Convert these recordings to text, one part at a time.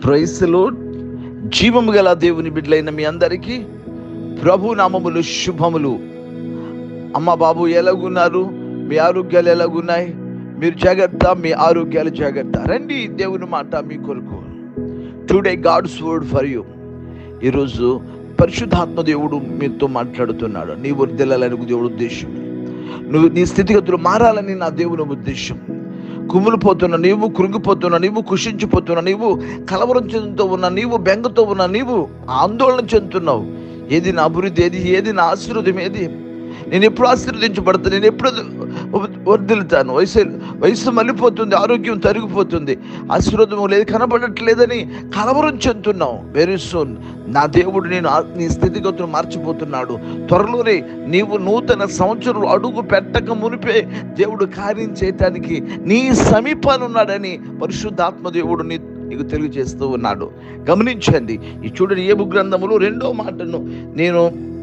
ప్రైస్లో జీవము గల దేవుని బిడ్డలైన మీ అందరికీ ప్రభు నామములు శుభములు అమ్మ బాబు ఎలాగున్నారు మీ ఆరోగ్యాలు ఎలాగున్నాయి మీరు జాగ్రత్త మీ ఆరోగ్యాలు జాగ్రత్త రండి దేవుని మాట మీ కొరకు today God's word for you ఈరోజు పరిశుద్ధాత్మ దేవుడు మీతో మాట్లాడుతున్నాడు నీ వర్దిల్లాలని దేవుడు ఉద్దేశం నువ్వు నీ స్థితిగతులు మారాలని నా దేవుని ఉద్దేశం కుమిలిపోతున్న నీవు కృంగిపోతున్న నీవు కుషించిపోతున్న నీవు కలవరం చెందుతూ ఉన్న నీవు బెంగతో ఉన్న నీవు ఆందోళన చెందుతున్నావు ఏది నా అభివృద్ధి ఏది ఏది నా ఆశీర్వదం ఏది నేను ఎప్పుడు ఆశీర్వదించబడతాను నేను ఎప్పుడు వర్దిల్తాను వయసు వయసు మళ్ళీపోతుంది ఆరోగ్యం తరిగిపోతుంది ఆశీర్వాదం లేదు కనబడట్లేదని కలవరం చెందుతున్నావు వెరీ సూన్ నా దేవుడు నేను ఆ- నీ స్థితిగతులు మార్చిపోతున్నాడు త్వరలోనే నీవు నూతన సంవత్సరం అడుగు పెట్టక మునిపే దేవుడు కార్యం చేయటానికి నీ సమీపాన్ని ఉన్నాడని పరిశుద్ధాత్మ దేవుడు నీ నీకు తెలియజేస్తూ ఉన్నాడు గమనించండి ఈ చూడండి ఏబు గ్రంథములు రెండో మాటను నేను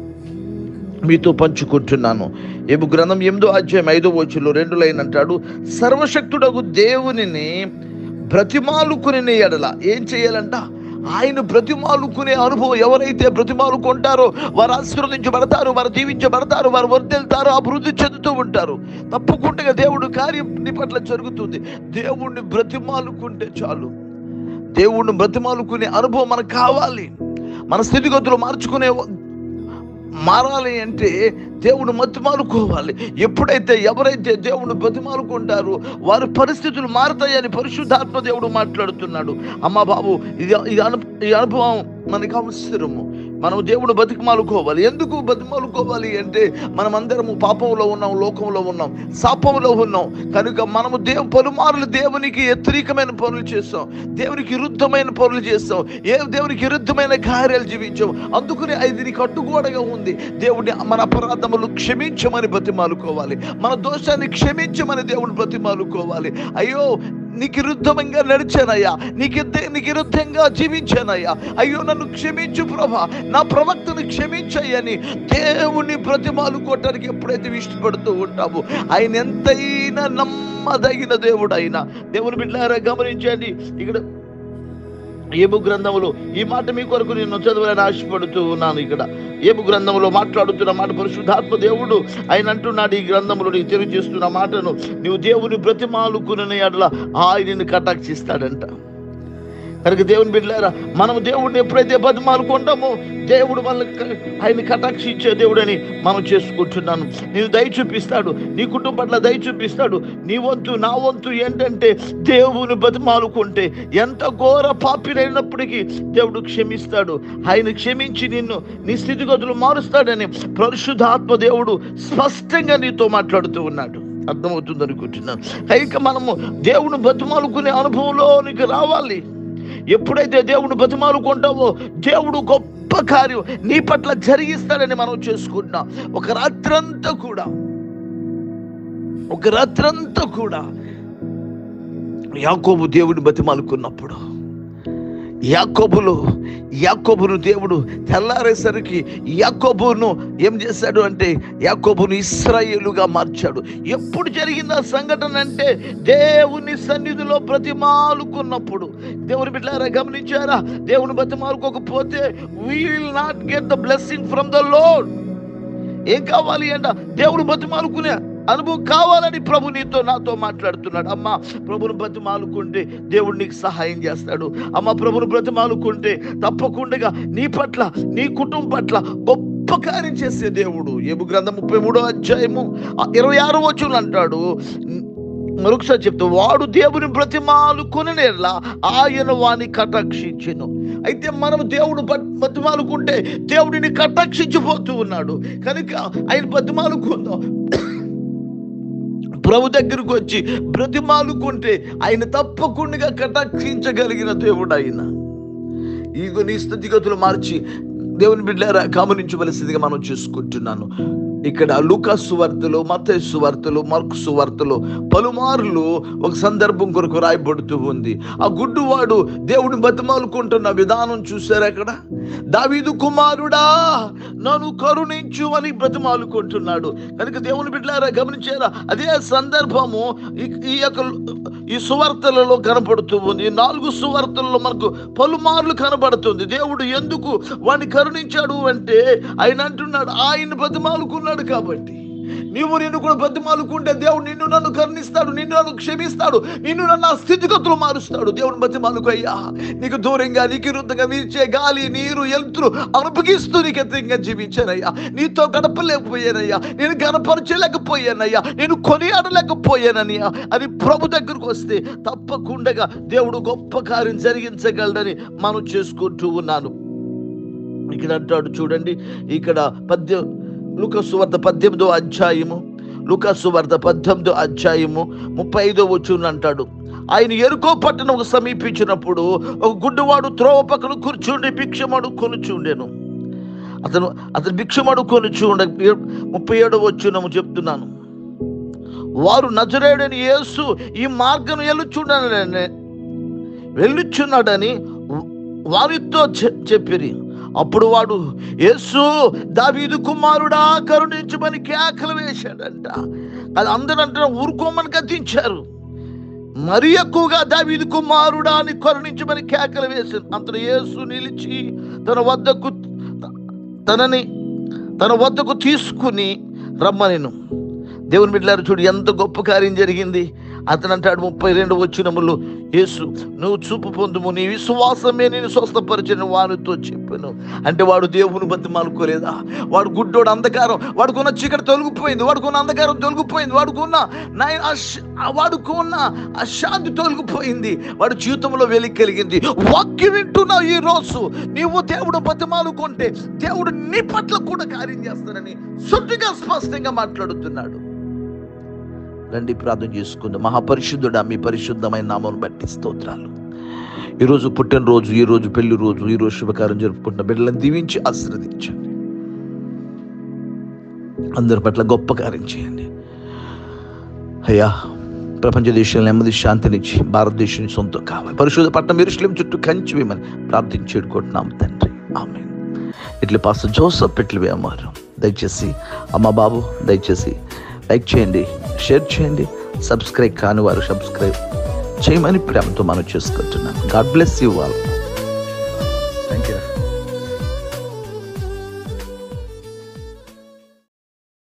మీతో పంచుకుంటున్నాను ఏబు గ్రంథం ఎనిమిదో అధ్యాయం ఐదో వచ్చులో రెండు లైన్ అంటాడు సర్వశక్తుడగు దేవునిని బ్రతిమాలుకుని ఎడల ఏం చేయాలంట ఆయన బ్రతిమాలుకునే అనుభవం ఎవరైతే బ్రతిమాలుకుంటారో వారు ఆశీర్వదించబడతారు వారు దీవించబడతారు వారు వర్దెళ్తారు అభివృద్ధి చెందుతూ ఉంటారు తప్పకుండా దేవుడు కార్యం నీ పట్ల జరుగుతుంది దేవుణ్ణి బ్రతిమాలుకుంటే చాలు దేవుణ్ణి బ్రతిమాలుకునే అనుభవం మనకు కావాలి మన స్థితిగతులు మార్చుకునే మారాలి అంటే దేవుడు మతిమాలుకోవాలి ఎప్పుడైతే ఎవరైతే దేవుడు బతిమాలుకుంటారో వారి పరిస్థితులు మారుతాయని పరిశుద్ధాత్మ దేవుడు మాట్లాడుతున్నాడు అమ్మ బాబు ఇది ఇది అను ఈ అనుభవం మనకు అవసరము మనం దేవుడు బతిమాలుకోవాలి ఎందుకు బతిమాలుకోవాలి అంటే మనం అందరము పాపంలో ఉన్నాం లోకంలో ఉన్నాం శాపంలో ఉన్నాం కనుక మనము దేవు పలుమారులు దేవునికి వ్యతిరేకమైన పనులు చేస్తాం దేవునికి విరుద్ధమైన పనులు చేస్తాం ఏ దేవునికి విరుద్ధమైన కార్యాలు జీవించాం అందుకని అది నీకు అడ్డుగోడగా ఉంది దేవుడిని మన అపరాధములు క్షమించమని బతిమాలుకోవాలి మన దోషాన్ని క్షమించమని దేవుని బతిమాలుకోవాలి అయ్యో నీకు విరుద్ధంగా నడిచానయ్యా నీకు ఇద్ద- నీకు విరుద్ధంగా జీవించానయ్యా అయ్యో నన్ను క్షమించు ప్రభా నా ప్రవక్తను క్షమించయ్యని దేవుని ప్రతిమాలుకోవటానికి ఎప్పుడైతే ఇష్టపడుతూ ఉంటామో ఆయన ఎంతైనా నమ్మదగిన దేవుడు అయినా దేవుని బిడ్డారా గమనించండి ఇక్కడ ఏబు గ్రంథములో ఈ మాట మీ కొరకు నేను చదవాలని ఆశపడుతూ ఉన్నాను ఇక్కడ ఏబు గ్రంథములో మాట్లాడుతున్న మాట పరిశుద్ధాత్మ దేవుడు ఆయన అంటున్నాడు ఈ గ్రంథములో నీకు తెలియజేస్తున్న మాటను నీవు దేవుని బ్రతిమాలుకునే అట్లా ఆయనని కటాక్షిస్తాడంట కనుక దేవుని బిడ్డారా మనం దేవుడిని ఎప్పుడైతే బతిమాలుకుంటామో దేవుడు మనల్ని క- ఆయన కటాక్షించే దేవుడని మనం చేసుకుంటున్నాను నీవు దయ చూపిస్తాడు నీ కుటుంబం పట్ల దయ చూపిస్తాడు నీ వంతు నా వంతు ఏంటంటే దేవుని బతిమాలుకుంటే ఎంత ఘోర పాపినైనప్పటికీ దేవుడు క్షమిస్తాడు ఆయన క్షమించి నిన్ను నీ స్థితిగతులు మారుస్తాడని పరిశుద్ధాత్మ దేవుడు స్పష్టంగా నీతో మాట్లాడుతూ ఉన్నాడు అర్థమవుతుంది అనుకుంటున్నాను కనుక మనము దేవుని బతిమాలుకునే అనుభవంలోనికి రావాలి ఎప్పుడైతే దేవుడు బతిమాలుకుంటావో దేవుడు గొప్ప కార్యం నీ పట్ల జరిగిస్తాడని మనం చేసుకుంటున్నాం ఒక రాత్రంతా కూడా ఒక రాత్రంతా కూడా యాకోబు దేవుని బతిమాలుకున్నప్పుడు యాకోబులు యాకోబును దేవుడు తెల్లారేసరికి యాకోబును ఏం చేశాడు అంటే యాకోబును ఇస్రాయేలుగా మార్చాడు ఎప్పుడు జరిగింది ఆ సంఘటన అంటే దేవుని సన్నిధిలో బ్రతిమాలుకున్నప్పుడు దేవుని బిడ్డారా గమనించారా దేవుని బ్రతిమాలుకోకపోతే will not get the blessing from the Lord ఏం కావాలి అంట దేవుడు బతిమాలుకునే అనుభవం కావాలని ప్రభు నీతో నాతో మాట్లాడుతున్నాడు అమ్మ ప్రభుని బ్రతిమాలుకుంటే దేవుడు నీకు సహాయం చేస్తాడు అమ్మ ప్రభుని బ్రతిమాలుకుంటే తప్పకుండా నీ పట్ల నీ కుటుంబం పట్ల గొప్ప కార్యం చేసే దేవుడు ఏబు గ్రంథం ముప్పై మూడో అధ్యాయము ఆ ఇరవై ఆరో వచ్చులు అంటాడు మరొకసారి చెప్తా వాడు దేవుని బ్రతిమాలుకునేలా ఆయన వాని కటాక్షించెను అయితే మనం దేవుడు బట్- బతిమాలుకుంటే దేవుడిని కటాక్షించిపోతూ ఉన్నాడు కనుక ఆయన బతిమాలుకుందాం ప్రభు దగ్గరకు వచ్చి బ్రతిమాలుకుంటే ఆయన తప్పకుండా కటాక్షించగలిగిన దేవుడు ఆయన ఇదిగో నీ స్థితిగతులు మార్చి దేవుని బిడ్డారా గమనించవలసిందిగా మనం చూసుకుంటున్నాను ఇక్కడ లూకాస్ సువార్తలు మత సువార్తలు మార్కు సువార్తలు పలుమార్లు ఒక సందర్భం కొరకు రాయబడుతూ ఉంది ఆ గుడ్డువాడు దేవుని బతిమాలుకుంటున్న విధానం చూసారు అక్కడ దావీదు కుమారుడా నన్ను కరుణించు అని బ్రతిమాలుకుంటున్నాడు కనుక దేవుని బిడ్డలారా గమనించారా అదే సందర్భము ఈ- ఈ యొక్క ఈ సువార్తలలో కనపడుతూ ఉంది ఈ నాలుగు సువార్తలలో మనకు పలుమార్లు కనబడుతుంది దేవుడు ఎందుకు వాడిని కరుణించాడు అంటే ఆయన అంటున్నాడు ఆయన బ్రతిమాలుకున్నాడు కాబట్టి నీవు నిన్ను కూడా బతిమాలుకుంటే దేవుడు నిన్ను నన్ను కరుణిస్తాడు నిన్ను నన్ను క్షమిస్తాడు నిన్ను నన్ను ఆ స్థితిగతులు మారుస్తాడు దేవుడు బతిమాలుకు అయ్యా నీకు దూరంగా నీకు విరుద్ధంగా వీచే గాలి నీరు ఎలుతురు అనుభవిస్తూ నీకు ఎత్తంగా జీవించానయ్యా నీతో గడపలేకపోయానయ్యా నేను గనపరచలేకపోయానయ్యా నేను కొనియాడలేకపోయానయ్యా అని ప్రభు దగ్గరకు వస్తే తప్పకుండా దేవుడు గొప్ప కార్యం జరిగించగలడని మనం చేసుకుంటూ ఉన్నాను ఇక్కడ అంటాడు చూడండి ఇక్కడ పద్య లుకసు వార్త పద్దెనిమిదో అధ్యాయము లుకసు వార్త పద్దెనిమిదో అధ్యాయము ముప్పై ఐదో వచ్చును అంటాడు ఆయన ఎరుకో పట్టణం సమీపించినప్పుడు ఒక గుడ్డివాడు త్రోవ పక్కన కూర్చుండి భిక్షమడు కొనుచుండెను అతను అతను భిక్షమడు కొనుచుండ ముప్పై ఏడో వచ్చునము చెప్తున్నాను వారు నజరేడని యేసు ఈ మార్గం వెళ్ళుచుండని వెళ్ళుచున్నాడని వారితో చె- చెప్పిరి అప్పుడు వాడు యేసు దావీదు కుమారుడా కరుణించమని కేకలు వేశాడంట అది అందరూ అంటే ఊరుకోమని గద్దించారు మరి ఎక్కువగా దావీదు కుమారుడా అని కరుణించమని కేకలు వేశారు అంతలో యేసు నిలిచి తన వద్దకు తనని తన వద్దకు తీసుకుని రమ్మనిను దేవుని బిడ్డలారు చూడు ఎంత గొప్ప కార్యం జరిగింది అతను అంటాడు ముప్పై రెండు వచ్చినములు యేసు నువ్వు చూపు పొందుము నీ విశ్వాసమే నేను స్వస్థపరిచిన వారితో చెప్పాను అంటే వాడు దేవుని బతి మాలుకోలేదా వాడు గుడ్డోడు అంధకారం వాడుకున్న చీకటి తొలగిపోయింది వాడుకున్న అంధకారం తొలగిపోయింది వాడుకున్న నాయన అశ్- వాడుకున్న అశాంతి తొలగిపోయింది వాడు జీవితంలో వెలికి కలిగింది వాక్యం వింటున్నావు ఈ రోజు నీవు దేవుడు బతిమాలుకుంటే దేవుడు నీ పట్ల కూడా కార్యం చేస్తానని సుట్టిగా స్పష్టంగా మాట్లాడుతున్నాడు రండి ప్రార్థన చేసుకుందాం మహాపరిశుద్ధుడా మీ పరిశుద్ధమైన నామం బట్టి స్తోత్రాలు ఈరోజు పుట్టినరోజు ఈ రోజు పెళ్లి రోజు ఈ రోజు శుభకార్యం జరుపుకుంటున్న బిడ్డలను దీవించి ఆశీర్వదించండి అందరి పట్ల గొప్ప కార్యం చేయండి అయ్యా ప్రపంచ దేశంలో నెమ్మది శాంతినిచ్చి భారతదేశం సొంతం కావాలి పరిశుద్ధ పట్టణం ఎరుశలేం చుట్టూ కంచి వేయమని ప్రార్థించేడుకుంటున్నాం తండ్రి ఆమె ఇట్లా పాస్టర్ జోసఫ్ పెట్లు వేయమారు దయచేసి అమ్మ బాబు దయచేసి లైక్ చేయండి షేర్ చేయండి సబ్స్క్రైబ్ కాని వారు సబ్స్క్రైబ్ చేయమని ప్రేమతో మనం చేసుకుంటున్నాను గాడ్ బ్లెస్ యూ ఆల్